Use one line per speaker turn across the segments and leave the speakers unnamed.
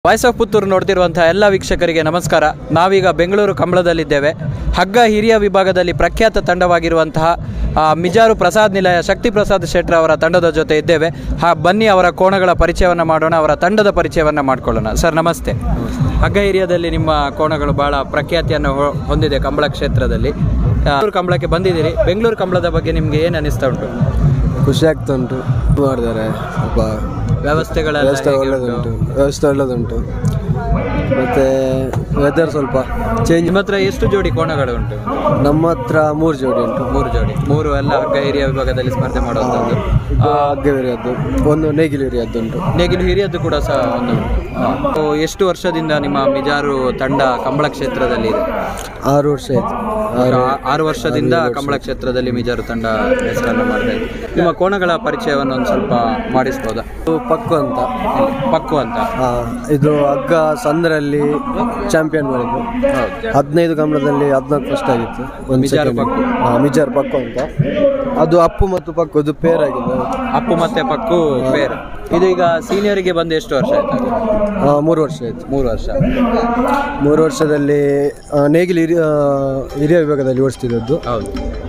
Voice of Puttur ನೋಡ್ತಿರುವಂತಹ ಎಲ್ಲ ವೀಕ್ಷಕರಿಗೆ ನಮಸ್ಕಾರ ನಾವೀಗ ಬೆಂಗಳೂರು ಕಂಬಳದಲ್ಲಿದ್ದೇವೆ ಹಗ್ಗ ಹಿರಿಯ ವಿಭಾಗದಲ್ಲಿ ಪ್ರಖ್ಯಾತ ತಂಡವಾಗಿರುವಂತಹ ಆ, ಮಿಜಾರು ಪ್ರಸಾದ್ ನಿಲಯ ಶಕ್ತಿ ಪ್ರಸಾದ್ ಶೆಟ್ರ್ ಅವರ ತಂಡದ ಜೊತೆ ಇದ್ದೇವೆ ಹಾ ಬನ್ನಿ ಅವರ ಕೋಣಗಳ ಪರಿಚಯವನ್ನು ಮಾಡೋಣ ಅವರ ತಂಡದ ಪರಿಚಯವನ್ನು ಮಾಡ್ಕೊಳ್ಳೋಣ ಸರ್ ನಮಸ್ತೆ ಹಗ್ಗ ಹಿರಿಯದಲ್ಲಿ ನಿಮ್ಮ ಕೋಣಗಳು ಬಹಳ ಪ್ರಖ್ಯಾತಿಯನ್ನು ಹೊ- ಹೊಂದಿದೆ ಕಂಬಳ ಕ್ಷೇತ್ರದಲ್ಲಿ ಆ, ಬೆಂಗಳೂರು ಕಂಬಳಕ್ಕೆ ಬಂದಿದ್ದೀರಿ ಬೆಂಗಳೂರು ಕಂಬಳದ ಬಗ್ಗೆ ನಿಮ್ಗೆ ಏನು ಅನಿಸ್ತಾ ಉಂಟು
ಖುಷಿ ಆಗ್ತಾ ಉಂಟು ಮಾಡಿದ್ದಾರೆ ಸ್ವಲ್ಪ
ವ್ಯವಸ್ಥೆಗಳೆಲ್ಲ
ವ್ಯವಸ್ಥೆ
ಹೇಗೆ ಉಂಟು?
ಒಳ್ಳೆದುಂಟು ವ್ಯವಸ್ಥೆ ಒಳ್ಳೆದುಂಟು ಮತ್ತು ವೆದರ್ ಸ್ವಲ್ಪ ಚೇಂಜ್
ನಿಮ್ಮ ಹತ್ರ ಎಷ್ಟು ಜೋಡಿ ಕೋಣಗಳು ಉಂಟು
ನಮ್ಮ ಹತ್ರ ಮೂರು ಜೋಡಿ ಉಂಟು
ಮೂರು ಜೋಡಿ ಮೂರು ಎಲ್ಲ ಹಗ್ಗ ಹಿರಿಯ ವಿಭಾಗದಲ್ಲಿ ಸ್ಪರ್ಧೆ ಮಾಡುವಂಥದ್ದು
ಇದು ಹಗ್ಗವಿರಿಯದ್ದು ಒಂದು ನೇಗಿಲಿರಿಯದ್ದು ಉಂಟು
ನೇಗಿಲು ಹಿರಿಯದ್ದು ಕೂಡ ಸಹ ಒಂದು ಸೊ, ಎಷ್ಟು ವರ್ಷದಿಂದ ನಿಮ್ಮ ಮಿಜಾರು ತಂಡ ಕಂಬಳ ಕ್ಷೇತ್ರದಲ್ಲಿ ಇದೆ
ಆರು ವರ್ಷ ಆಯ್ತು ಆರು
ಆ- ಆರು ವರ್ಷದಿಂದ ಕಂಬಳ ಕ್ಷೇತ್ರದಲ್ಲಿ ಮಿಜಾರು ತಂಡ ಹೆಸರನ್ನು ಮಾಡ್ತಾ ಇದೆ ನಿಮ್ಮ ಕೋಣಗಳ ಪರಿಚಯವನ್ನು ಒಂದು ಸ್ವಲ್ಪ ಮಾಡಿಸ್ಬೋದಾ
ಇದು ಪಕ್ಕು ಅಂತ
ಪಕ್ಕು ಅಂತ
ಆ, ಇದು ಹಗ್ಗ ಸಂದ್ರಲ್ಲಿ ಚಾಂಪಿಯನ್ ಮಾಡಿದ್ದು
ಹೌದು
ಹದಿನೈದು ಕಂಬಳದಲ್ಲಿ ಹದಿನಾಲ್ಕು ಫಸ್ಟ್ ಆಗಿತ್ತು ಒಂದು
ಮಿಜಾರು
ಸೆಕೆಂಡ್
ಪಕ್ಕು.
ಹಾಂ ಮಿಜಾರ್ ಪಕ್ಕು ಅಂತ ಅದು ಅಪ್ಪು ಮತ್ತು ಪಕ್ಕು ಇದು ಪೇರ್ ಆಗಿದೆ
ಅಪ್ಪು ಮತ್ತೆ ಪಕ್ಕು ಬೇರೆ ಇದು ಈಗ ಸೀನಿಯರಿಗೆ ಬಂದು ಎಷ್ಟು ವರ್ಷ ಆಯ್ತು
ಆ, ಮೂರು ವರ್ಷ ಆಯ್ತು
ಮೂರು ವರ್ಷ
ಮೂರು ವರ್ಷದಲ್ಲಿ ಆ, ನೇಗಿಲು ಹಿರಿಯ ಹಿರಿಯ ವಿಭಾಗದಲ್ಲಿ ಓಡಿಸ್ತಿದ್ದದ್ದು
ಹೌದು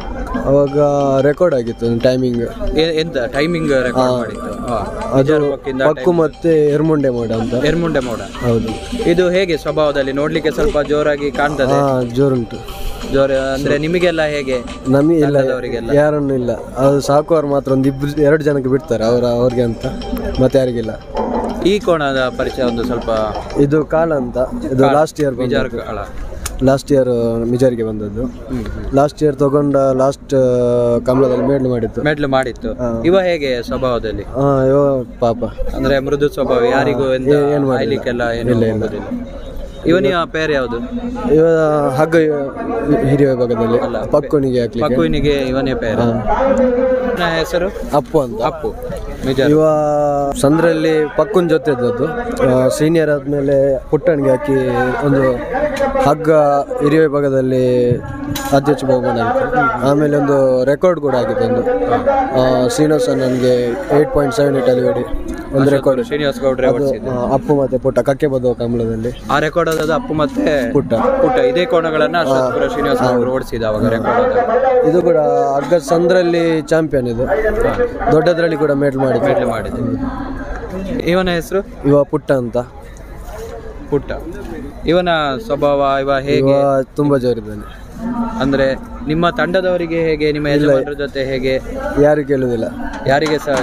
ಅವಾಗ ರೆಕಾರ್ಡ್ ಆಗಿತ್ತು ಟೈಮಿಂಗ್
ಎ- ಎಂತ ಟೈಮಿಂಗ್ ರೆಕಾರ್ಡ್ ಮಾಡಿತ್ತು ಹಾ.
ಅದು
ಮಿಜಾರು ಪಕ್ಕಿಂದ
ಪಕ್ಕು ಮತ್ತೆ ಎರ್ಮುಂಡೆ ಮೋಡ ಅಂತ
ಎರ್ಮುಂಡೆ ಮೋಡ
ಹೌದು
ಇದು ಹೇಗೆ ಸ್ವಭಾವದಲ್ಲಿ ನೋಡ್ಲಿಕ್ಕೆ ಸ್ವಲ್ಪ ಜೋರಾಗಿ ಕಾಣ್ತದೆ
ಹಾ ಜೋರುಂಟು
ಜೋರ ಅಂದ್ರೆ ನಿಮಗೆಲ್ಲ ಹೇಗೆ
ನಮಗೆ ಇಲ್ಲ
ತಂಡದವರಿಗೆಲ್ಲ?
ಯಾರನ್ನು ಇಲ್ಲ ಅದು ಸಾಕುವವರು ಮಾತ್ರ ಒಂದು ಇಬ್ರು ಎರಡು ಜನಕ್ಕೆ ಬಿಡ್ತಾರೆ ಅವರ ಅವ್ರಿಗೆ ಅಂತ ಮತ್ತೆ ಯಾರಿಗಿಲ್ಲ
ಈ ಕೋಣದ ಪರಿಚಯ ಒಂದು ಸ್ವಲ್ಪ
ಇದು ಕಾಲ ಅಂತ ಇದು ಲಾಸ್ಟ್ ಇಯರ್
ವಿಚಾರ ಕಾಳ
ಲಾಸ್ಟ್ ಇಯರ್ ಮಿಜಾರಿಗೆ ಬಂದದ್ದು ಲಾಸ್ಟ್ ಇಯರ್ ತಗೊಂಡ ಲಾಸ್ಟ್ ಕಮಲದಲ್ಲಿ ಮೇಡ್ಲು ಮಾಡಿತ್ತು
ಮೆಡ್ಲು ಮಾಡಿತ್ತು ಇವ ಹೇಗೆ ಸ್ವಭಾವದಲ್ಲಿ
ಹಾ ಅಯ್ಯೋ ಪಾಪ
ಅಂದ್ರೆ ಮೃದು ಸ್ವಭಾವ ಯಾರಿಗೂ ಎಂತ ಆಯ್ಲಿಕ್ಕೆಲ್ಲ ಏನು ಹೋಗುದಿಲ್ಲ ಇವನಿಯ ಪೇರ್ ಯಾವುದು
ಇವ ಹಗ್ಗ ಹಿರಿಯ ವಿಭಾಗದಲ್ಲಿ ಪಕ್ಕುನಿಗೆ ಹಾಕ್ಲಿಕ್ಕೆ
ಪಕ್ಕುವಿನಿಗೆ ಇವನೇ ಪೇರ್ ಇವನ ಹೆಸರು
ಅಪ್ಪು ಅಂತ
ಅಪ್ಪು ಮಿಜಾರ್
ಇವ ಸಂದ್ರಲ್ಲಿ ಪಕ್ಕುನ್ ಜೊತೆ ಇದ್ದದ್ದು ಸೀನಿಯರ್ ಆದ್ಮೇಲೆ ಪುಟ್ಟಣಿಗೆ ಹಾಕಿ ಒಂದು ಹಗ್ಗ ಹಿರಿಯ ವಿಭಾಗದಲ್ಲಿ ಅಧ್ಯಕ್ಷ ಬಹುಮಾನ ಆಯಿತು ಆಮೇಲೆ ಒಂದು ರೆಕಾರ್ಡ್ ಕೂಡ ಆಗಿದೆ ಒಂದು ಆ, ಶ್ರೀನಿವಾಸ ನನಗೆ ಏಯ್ಟ್ ಪಾಯಿಂಟ್ ಸೆವೆನ್ ಏಟ್ ಅಲ್ಲಿ ಹೊಡಿ ಒಂದು ರೆಕಾರ್ಡ್
ಶ್ರೀನಿವಾಸ್ ಗೌಡ್ರೆ ಓಡಿಸಿದ್ದು
ಅಪ್ಪು ಮತ್ತೆ ಪುಟ್ಟ ಕಕ್ಕೆ ಬದುವ ಕಮಲದಲ್ಲಿ
ಆ ರೆಕಾರ್ಡ್ ಆದದ್ದು ಅಪ್ಪು ಮತ್ತೆ
ಪುಟ್ಟ
ಪುಟ್ಟ ಇದೇ ಕೋಣಗಳನ್ನ ಅಶೋಕಪುರ ಶ್ರೀನಿವಾಸ ಗೌಡ್ರು ಓಡಿಸಿದ ಅವಾಗ ರೆಕಾರ್ಡ್ ಆದ
ಇದು ಕೂಡ ಹಗ್ಗ ಸಂದ್ರಲ್ಲಿ ಚಾಂಪಿಯನ್ ಇದು ದೊಡ್ಡದ್ರಲ್ಲಿ ಕೂಡ ಮೆಡಲ್ ಮಾಡಿದ್ದು
ಮೆಡ್ಲು ಮಾಡಿದೆ ಇವನ ಹೆಸರು
ಇವ ಪುಟ್ಟ ಅಂತ
ಪುಟ್ಟ ಇವನ ಸ್ವಭಾವ ಇವ ಹೇಗೆ
ಇವ ತುಂಬಾ ಜೋರಿದ್ದಾನೆ
ಅಂದ್ರೆ ನಿಮ್ಮ ತಂಡದವರಿಗೆ ಹೇಗೆ ನಿಮ್ಮ ಯಜಮಾನರ ಜೊತೆ ಹೇಗೆ
ಯಾರು ಕೇಳುದಿಲ್ಲ
ಯಾರಿಗೆ ಸಹ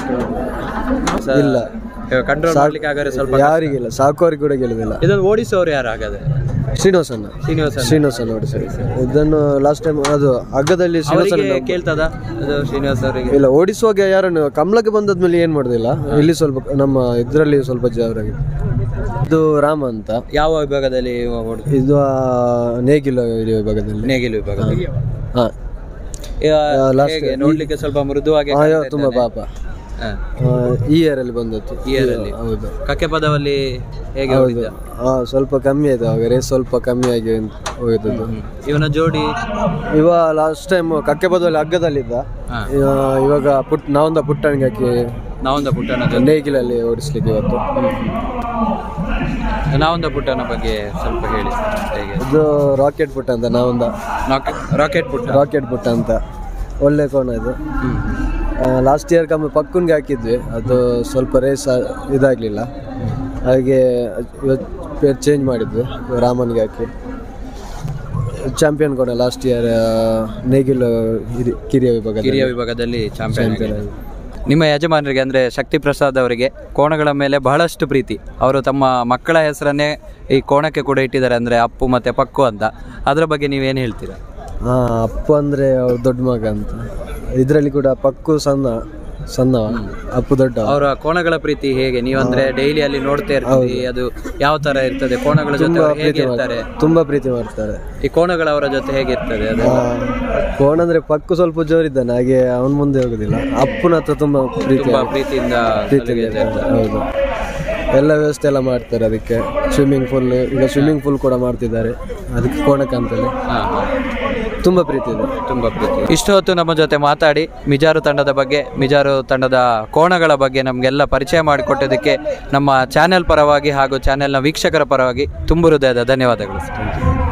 ಇಲ್ಲ.
ಕಂಟ್ರೋಲ್ ಮಾಡ್ಲಿಕ್ಕೆ ಆಗಾರೆ ಸ್ವಲ್ಪ
ಯಾರಿಗಿಲ್ಲ ಸಾಕುವರಿಗೆ ಕೂಡ ಕೇಳುದಿಲ್ಲ
ಇದನ್ನು ಓಡಿಸೋರು ಯಾರು ಹಾಗಾದ್ರೆ
ಶ್ರೀನಿವಾಸನ್ನ
ಶ್ರೀನಿವಾಸ
ಶ್ರೀನಿವಾಸನ್ ನೋಡಿ ಸರಿ ಇದನ್ನು ಲಾಸ್ಟ್ ಟೈಮ್ ಅದು ಹಗ್ಗದಲ್ಲಿ ಶ್ರೀನಿವಾಸನ್
ಅವರಿಗೆ ಕೇಳ್ತದ ಅದು ಶ್ರೀನಿವಾಸ್ ಅವರಿಗೆ
ಇಲ್ಲ ಓಡಿಸುವಾಗ ಯಾರನ್ನು ಕಮಲಕ್ಕೆ ಬಂದದ್ಮೇಲೆ ಏನ್ ಮಾಡುದಿಲ್ಲ ಇಲ್ಲಿ ಸ್ವಲ್ಪ ನಮ್ಮ ಇದ್ರಲ್ಲಿ ಸ್ವಲ್ಪ ಜವರಾಗಿದೆ ಇದು ರಾಮ ಅಂತ
ಯಾವ ವಿಭಾಗದಲ್ಲಿ ಓಡ್
ಇದು ಆ, ನೇಗಿಲ ಹಿರಿಯ ವಿಭಾಗದಲ್ಲಿ
ನೇಗಿಲು ವಿಭಾಗದಲ್ಲಿ
ಹಾ
ಇವ
last
ಹೇಗೆ ನೋಡ್ಲಿಕ್ಕೆ ಸ್ವಲ್ಪ ಮೃದುವಾಗಿ
ಅಯ್ಯೋ
ಕಾಣ್ತಾ
ತುಂಬಾ
ಇದ್ದಾನೆ.
ಪಾಪ
ಹಾ.
ಆ, ಈ ಇಯರ್ ಅಲ್ಲಿ ಬಂದದ್ದು
ಈ year ಅಲ್ಲಿ?
ಹೌದು
ಕಕ್ಕೆ ಪದವಲ್ಲಿ ಹೇಗೆ
ಹೌದು
ಓಡಿದ
ಹಾ ಸ್ವಲ್ಪ ಕಮ್ಮಿ ಆಯ್ತು ಅವಾಗ ರೇಸ್ ಸ್ವಲ್ಪ ಕಮ್ಮಿ ಆಗಿ ಹೋಗಿದ್ದದ್ದು
ಇವನ ಜೋಡಿ
ಇವ ಲಾಸ್ಟ್ ಟೈಮ್ ಕಕ್ಕೆ ಬದಲು ಹಗ್ಗದಲ್ಲಿದ್ದ
ಹಾ.
ಇವ- ಇವಾಗ ಪುಟ್ ನಾವೊಂದ ಪುಟ್ಟಣಿಗೆ ಹಾಕಿ
ನಾವೊಂದ ಪುಟ್ಟನ ಜೊತೆ
ನೇಗಿಲಲ್ಲಿ ಓಡಿಸ್ಲಿಕ್ಕೆ ಇವತ್ತು
ನಾವೊಂದ ಪುಟ್ಟನ ಬಗ್ಗೆ ಸ್ವಲ್ಪ ಹೇಳಿ ಹೇಗೆ
ಇದು ರಾಕೆಟ್ ಪುಟ್ಟ ಅಂತ ನಾವೊಂದ
ರಾಕೆಟ್ ಪುಟ್ಟ
ರಾಕೆಟ್ ಪುಟ್ಟ ಅಂತ ಒಳ್ಳೆ ಕೋಣ ಇದು ಲಾಸ್ಟ್ ಇಯರ್ ಕಮ್ಮಿ ಪಕ್ಕನ್ಗೆ ಹಾಕಿದ್ವಿ ಅದು ಸ್ವಲ್ಪ ರೇಸ್ ಇದಾಗಲಿಲ್ಲ ಹಾಗೆ ಪೇರ್ ಚೇಂಜ್ ಮಾಡಿದ್ವಿ ರಾಮನ್ಗೆ ಹಾಕಿ ಚಾಂಪಿಯನ್ ಕೂಡ ಲಾಸ್ಟ್ ಇಯರ್ ನೇಗಿಲು ಹಿರಿ ಕಿರಿಯ ವಿಭಾಗ
ಕಿರಿಯ ವಿಭಾಗದಲ್ಲಿ ಚಾಂಪಿಯನ್ ನಿಮ್ಮ ಯಜಮಾನರಿಗೆ ಅಂದರೆ ಶಕ್ತಿ ಪ್ರಸಾದ್ ಅವರಿಗೆ ಕೋಣಗಳ ಮೇಲೆ ಬಹಳಷ್ಟು ಪ್ರೀತಿ ಅವರು ತಮ್ಮ ಮಕ್ಕಳ ಹೆಸರನ್ನೇ ಈ ಕೋಣಕ್ಕೆ ಕೂಡ ಇಟ್ಟಿದ್ದಾರೆ ಅಂದರೆ ಅಪ್ಪು ಮತ್ತು ಪಕ್ಕು ಅಂತ ಅದರ ಬಗ್ಗೆ ನೀವೇನು ಹೇಳ್ತೀರಾ
ಹಾ ಅಪ್ಪ ಅಂದ್ರೆ ಅವ್ರ ದೊಡ್ಡ ಮಗ ಅಂತ ಇದರಲ್ಲಿ ಕೂಡ ಪಕ್ಕು ಸಣ್ಣ ಸಣ್ಣವ ಅಪ್ಪು ದೊಡ್ಡ
ಅವರ ಕೋಣಗಳ ಪ್ರೀತಿ ಹೇಗೆ ನೀವಂದ್ರೆ ಡೈಲಿ ಅಲ್ಲಿ ನೋಡ್ತಾ ಇರ್ತೀರಿ ಅದು ಯಾವ ತರ ಇರ್ತದೆ ಕೋಣಗಳ ಜೊತೆ ಅವ್ರು ಹೇಗೆ ಇರ್ತಾರೆ
ತುಂಬಾ ಪ್ರೀತಿ ಮಾಡ್ತಾರೆ
ಈ ಕೋಣಗಳವರ ಜೊತೆ ಹೇಗೆ ಇರ್ತದೆ ಅದು
ಆ, ಕೋಣ ಅಂದ್ರೆ ಪಕ್ಕು ಸ್ವಲ್ಪ ಜೋರಿದ್ದಾನೆ ಹಾಗೆ ಅವನ ಮುಂದೆ ಹೋಗುದಿಲ್ಲ ಅಪ್ಪನ ಹತ್ರ ತುಂಬಾ ಪ್ರೀತಿ
ತುಂಬಾ ಪ್ರೀತಿಯಿಂದ ಸಲುಹಿತಾ ಇರ್ತಾರೆ.
ಹೌದು ಎಲ್ಲ ವ್ಯವಸ್ಥೆ ಎಲ್ಲ ಮಾಡ್ತಾರೆ ಅದಕ್ಕೆ ಸ್ವಿಮ್ಮಿಂಗ್ ಪೂಲ್ ಈಗ ಸ್ವಿಮ್ಮಿಂಗ್ ಪೂಲ್ ಕೂಡ ಮಾಡ್ತಿದ್ದಾರೆ ಅದಕ್ಕೆ ಕೋಣಕ್ಕೆ ಅಂತೇಳಿ
ಹಾ, ಹಾ.
ತುಂಬ ಪ್ರೀತಿ ಇದೆ
ತುಂಬ ಪ್ರೀತಿ
ಇಷ್ಟು ಹೊತ್ತು ನಮ್ಮ ಜೊತೆ ಮಾತಾಡಿ ಮಿಜಾರು ತಂಡದ ಬಗ್ಗೆ ಮಿಜಾರು ತಂಡದ ಕೋಣಗಳ ಬಗ್ಗೆ ನಮಗೆಲ್ಲ ಪರಿಚಯ ಮಾಡಿಕೊಟ್ಟಿದ್ದಕ್ಕೆ ನಮ್ಮ ಚಾನೆಲ್ ಪರವಾಗಿ ಹಾಗೂ ಚಾನೆಲ್ನ ವೀಕ್ಷಕರ ಪರವಾಗಿ ತುಂಬ ಹೃದಯದ ಧನ್ಯವಾದಗಳು ಸರ್